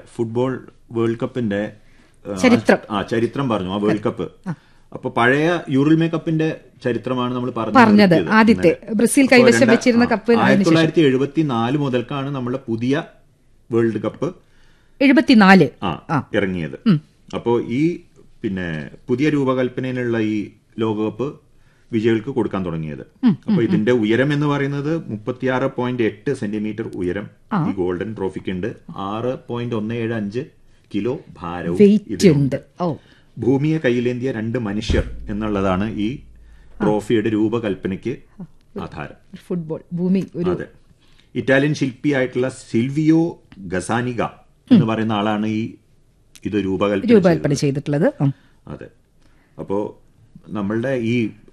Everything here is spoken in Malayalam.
ഫുട്ബോൾ വേൾഡ് കപ്പിന്റെ ആ, ചരിത്രം. ആ ചരിത്രം പറഞ്ഞു ആ വേൾഡ് കപ്പ് അപ്പൊ പഴയ യൂറിൽമേ കപ്പിന്റെ ചരിത്രമാണ് നമ്മൾ പറഞ്ഞത്. ആദ്യത്തെ. ബ്രസീൽ കൈവശം വെച്ചിരുന്ന കപ്പ് അതിന് ആയിരത്തി തൊള്ളായിരത്തി എഴുപത്തി നാല് മുതൽക്കാണ് നമ്മുടെ പുതിയ വേൾഡ് കപ്പ് എഴുപത്തിനാല് ആ ഇറങ്ങിയത് അപ്പോ ഈ പിന്നെ പുതിയ രൂപകൽപ്പനയിലുള്ള ഈ ലോകകപ്പ് വിജയികൾക്ക് കൊടുക്കാൻ തുടങ്ങിയത് അപ്പൊ ഇതിന്റെ ഉയരം എന്ന് പറയുന്നത് മുപ്പത്തിയാറ് പോയിന്റ് എട്ട് സെന്റിമീറ്റർ ഉയരം ഈ ഗോൾഡൻ ട്രോഫിക്ക് ഉണ്ട് ആറ് പോയിന്റ് ഒന്ന് ഏഴ് അഞ്ച് കിലോ ഭാരവും വെയിറ്റ് ഇതിനുണ്ട്. ഉണ്ട് ഓ ഭൂമിയെ കയ്യിലേന്തിയ രണ്ട് മനുഷ്യർ എന്നുള്ളതാണ് ഈ ട്രോഫിയുടെ രൂപകൽപ്പനയ്ക്ക് ആധാരം ഫുട്ബോൾ ഭൂമി ഒരു അതെ ഇറ്റാലിയൻ ശില്പിയായിട്ടുള്ള സിൽവിയോ ഗസാനിക എന്ന് പറയുന്ന ആളാണ് ഈ ഇത് രൂപകൽപ്പന രൂപകൽപ്പന ചെയ്തിട്ടുള്ളത് ഉം. അതെ അപ്പോ നമ്മളുടെ ഈ